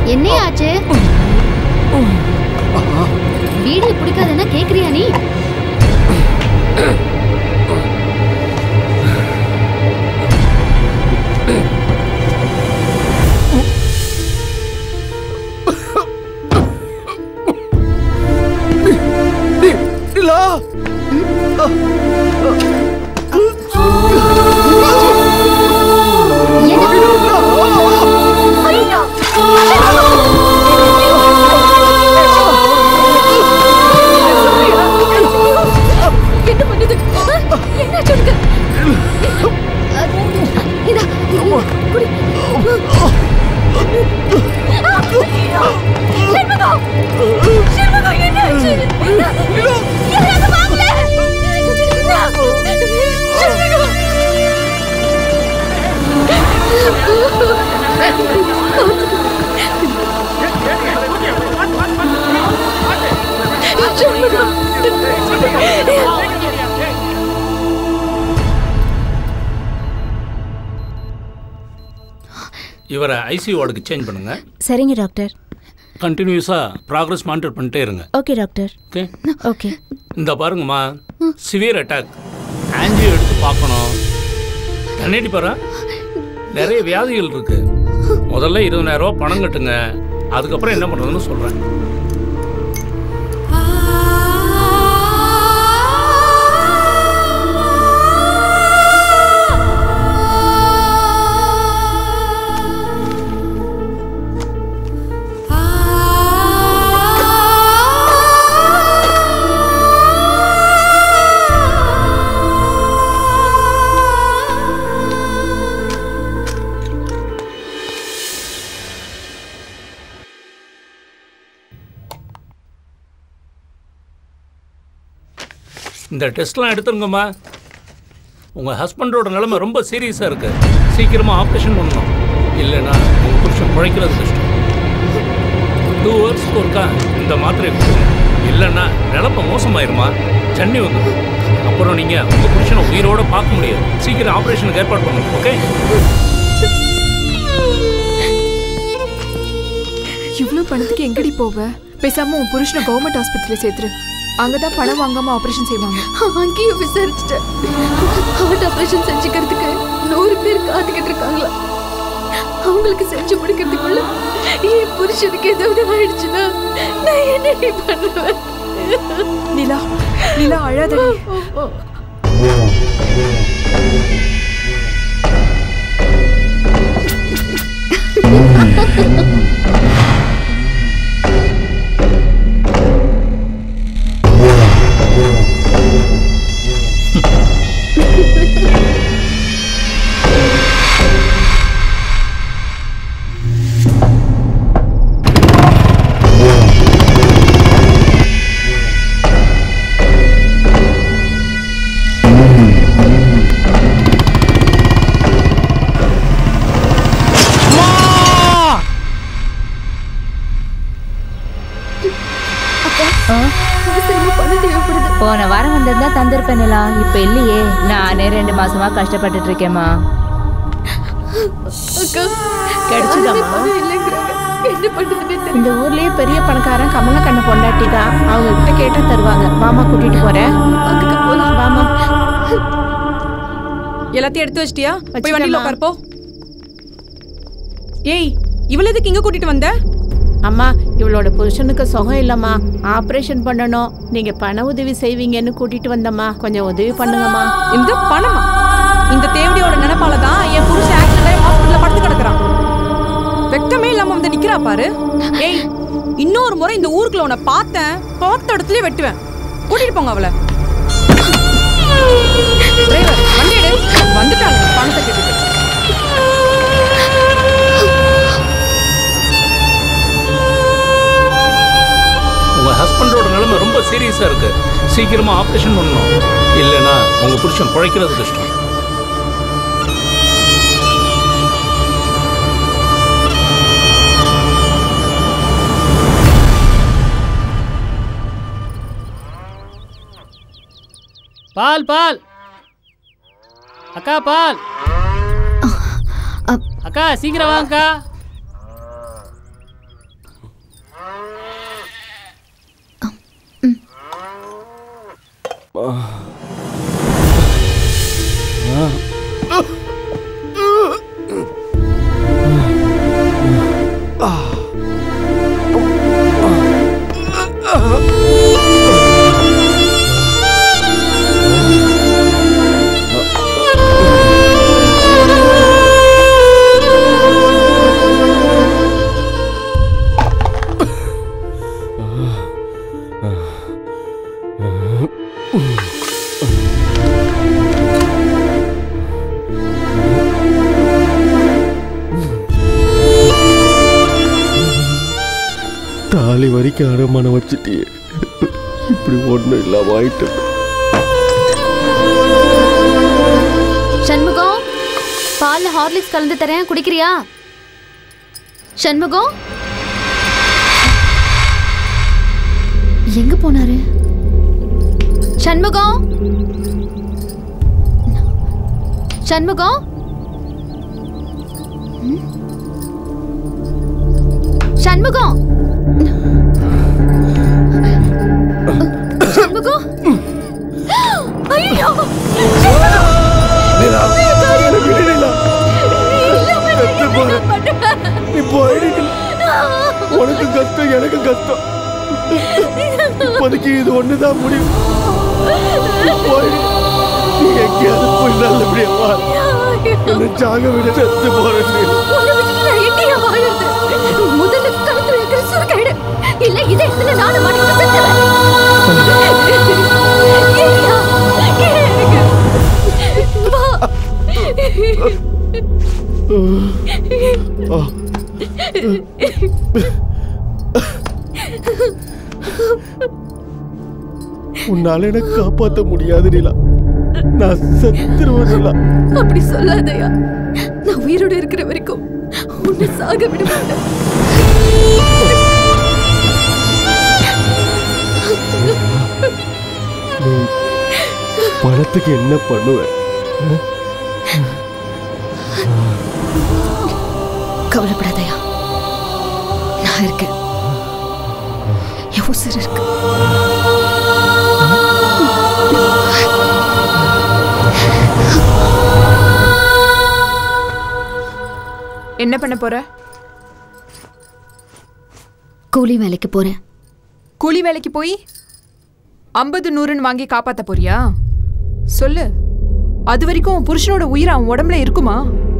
என்ன ஆச்சு பீடி பிடிக்காதுன்னா கேக்குறியா நீ நிலா என்ன பண்ணுது என்ன சொல்லுங்க இதா குடி செண்பகம் செண்பகம் என்ன ஆச்சு யாராவது வாங்கல செண்பகம் இவரை ஐசியூ வார்டுக்கு சேஞ்ச் பண்ணுங்க சரிங்க டாக்டர் கண்டினியூஸாக ப்ராக்ரஸ் மானிட்டர் பண்ணிட்டே இருங்க ஓகே டாக்டர் ஓகே ஓகே இந்த பாருங்கம்மா சிவியர் அட்டாக் ஆன்ஜியோ எடுத்து பார்க்கணும் கண்ணாடி பாரு நிறைய வியாதிகள் இருக்கு முதல்ல இருபதாயிரம் ரூபாய் பணம் கட்டுங்க அதுக்கப்புறம் என்ன பண்ணுறதுன்னு சொல்கிறேன் இந்த டெஸ்ட்லாம் எடுத்துருங்கம்மா உங்கள் ஹஸ்பண்டோட நிலைமை ரொம்ப சீரியஸாக இருக்கு சீக்கிரமாக ஆப்ரேஷன் பண்ணணும் இல்லைன்னா உங்கள் புருஷன் பிழைக்கிறது கஷ்டம் டூ ஹவர்ஸ்க்கு ஒருக்கா இந்த மாத்திரை கொடுங்க இல்லைன்னா நிலப்ப மோசமாயிருமா சன்னி வந்துடும் அப்புறம் நீங்கள் உங்கள் புருஷனை உயிரோட பார்க்க முடியாது சீக்கிரம் ஆப்ரேஷனுக்கு ஏற்பாடு பண்ணுங்க ஓகே இவ்ளோ பணத்துக்கு எங்கடி போவ பேசாம உன் புருஷனை கவர்மெண்ட் ஆஸ்பத்திரியில சேர்த்துரு அங்கதான் பணம் வாங்காம ஆபரேஷன் செய்வாங்க அங்கேயும் விசாரிச்சுட்டேன் ஹார்ட் ஆபரேஷன் செஞ்சுக்கிறதுக்கு நூறு பேர் காத்துக்கிட்டு இருக்காங்களா அவங்களுக்கு செஞ்சு முடிக்கிறதுக்குள்ள என் புருஷனுக்கு ஏதாவது ஆயிடுச்சுன்னா நான் என்னடி பண்ணுவேன் நிலா நிலா அழாதடி அவசரமா பணம் தேவைப்படுது போன வாரம் வந்திருந்தா தந்திருப்பேன் நிலா இப்ப இல்லையே நானே ரெண்டு மாசமா கஷ்டப்பட்டுட்டு இருக்கேம்மா அக்கா கிடைச்சுதாம்மா? பணம் இல்லைங்கிறாங்க என்ன பண்றதுன்னு தெரியல இந்த ஊர்லயே பெரிய பணக்காரன் கமலக்கண்ண பொண்டாட்டி தான் அவங்க கிட்ட கேட்டா தருவாங்க மாமா கூட்டிட்டு போறேன் அக்கா போலாம் மாமா எல்லாத்தையும் எடுத்து வச்சிட்டியா போய் வச்சிட்டேம்மா. வண்டியில உட்கார்ப்போ ஏய் இவ்வளவு எதுக்கு இங்க கூட்டிட்டு வந்த அம்மா இவளோட புருஷனுக்கு சுகம் இல்லம்மா ஆபரேஷன் பண்ணணும் நீங்க பண உதவி செய்வீங்கன்னு கூட்டிட்டு வந்தம்மா கொஞ்சம் உதவி பண்ணுங்கம்மா இந்த பணமா இந்த தேவடியோட நினைப்பால தான் என் புருஷன் ஆக்சிடென்ட் ஹாஸ்பிடல்ல படுத்து கிடக்குறான் வெக்கமே இல்லாம வந்து நிக்கிறா பாரு ஏய் இன்னொரு முறை இந்த ஊருக்குள்ள உன்னை பார்த்தேன் பார்த்த இடத்துலயே வெட்டுவேன் கூட்டிட்டு போங்க அவளை டிரைவர் வண்டி எடு வந்துட்டாங்க பணத்தை கேட்டுட்டு உங்கள் ஹஸ்பண்டோட நிலைமை ரொம்ப சீரியஸாக இருக்கு சீக்கிரமாக ஆப்ரேஷன் பண்ணணும் இல்லைன்னா உங்கள் புருஷன் பிழைக்கிறது கஷ்டம் பால் பால் அக்கா பால் அக்கா சீக்கிரம் வாங்கக்கா தாலி வரைக்கும் அடமானம் வச்சுட்டியே இப்படி ஒன்றும் இல்லாம ஆயிட்டு சண்முகம் பால்ல ஹார்லிக்ஸ் கலந்து தரேன் குடிக்கிறியா சண்முகம் எங்க போனாரு சண்முகம் சண்முகம் ம்? சண்முகம் சண்முகம் ஐயோ நீ போயிடு உனக்கு கஷ்டம் எனக்கு கஷ்டம் இப்போதைக்கு இது ஒண்ணுதான் முடியும் போயிடு நீ எங்கேயாவது போய் நல்லபடியா வா என்ன ஜாக விட செத்து போறேன் நீ. உன்னை விட்டுட்டு நான் எங்கேயா வாழுறது? முதல்ல கழுத்துல இருக்கிற சுருக்க எடு. இல்ல இதை எடுத்துல நானும் மாட்டிக்கிட்டு செத்துருவேன். ஏய்யா, கீழே இறங்கு. வா. உன்னால எனக்கு காப்பாத்த முடியாது நிலா நான் செத்துருவேன் நிலா அப்படி சொல்லாதயா நான் உயிரோட இருக்கிற வரைக்கும் உன்னை சாக விட மாட்டேன் நீ பணத்துக்கு என்ன பண்ணுவ கவலைப்படாதயா நான் இருக்கேன் என் உசுர் இருக்கு என்ன பண்ண போற கூலி வேலைக்கு போறேன் கூலி வேலைக்கு போய் ஐம்பது நூறுன்னு வாங்கி காப்பாத்த போறியா சொல்லு அது வரைக்கும் உன் புருஷனோட உயிர் அவன் உடம்புல இருக்குமா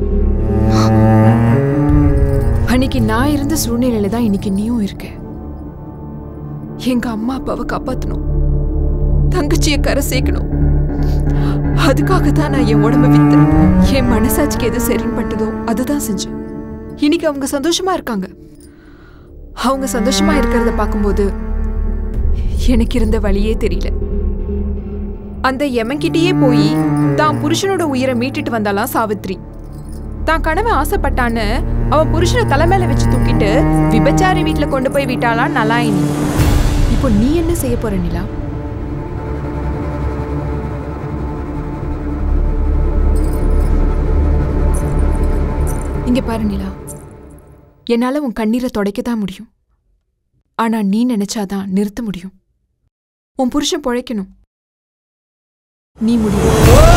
அன்னைக்கு நான் இருந்த சூழ்நிலையில தான் இன்னைக்கு நீயும் இருக்க எங்க அம்மா அப்பாவை காப்பாத்தணும் தங்கச்சியை கரை சேர்க்கணும் அதுக்காக தான் நான் என் உடம்ப வித்து என் மனசாட்சிக்கு எது சரின்னு பட்டதோ அதுதான் செஞ்சேன் இன்னைக்கு அவங்க சந்தோஷமா இருக்காங்க அவங்க சந்தோஷமா இருக்கிறத பார்க்கும்போது எனக்கு இருந்த வழியே தெரியல அந்த எமன்கிட்டயே போய் தான் புருஷனோட உயிரை மீட்டுட்டு வந்தாலாம் சாவித்ரி தான் கணவன் ஆசைப்பட்டான்னு அவன் புருஷனை தலை மேல வச்சு தூக்கிட்டு விபச்சாரி வீட்டுல கொண்டு போய் விட்டாலாம் நலாயினி இப்போ நீ என்ன செய்ய போற நிலா இங்க பாரு நிலா என்னால உன் கண்ணீரை துடைக்க தான் முடியும் ஆனா நீ நினைச்சாதான் நிறுத்த முடியும் உன் புருஷன் பொழைக்கணும் நீ முடியும்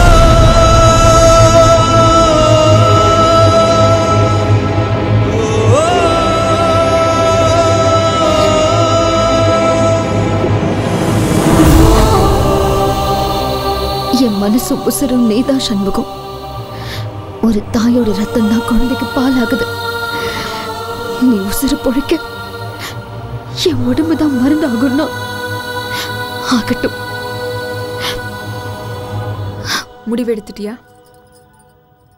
என் மனசு உசுரும் நீதான் சண்முகம் ஒரு தாயோட ரத்தம் தான் குழந்தைக்கு பாலாகுது நீ உசுறு பொழைக்க என் உடம்பு தான் மருந்தாகும்னா ஆகட்டும் முடிவெடுத்துட்டியா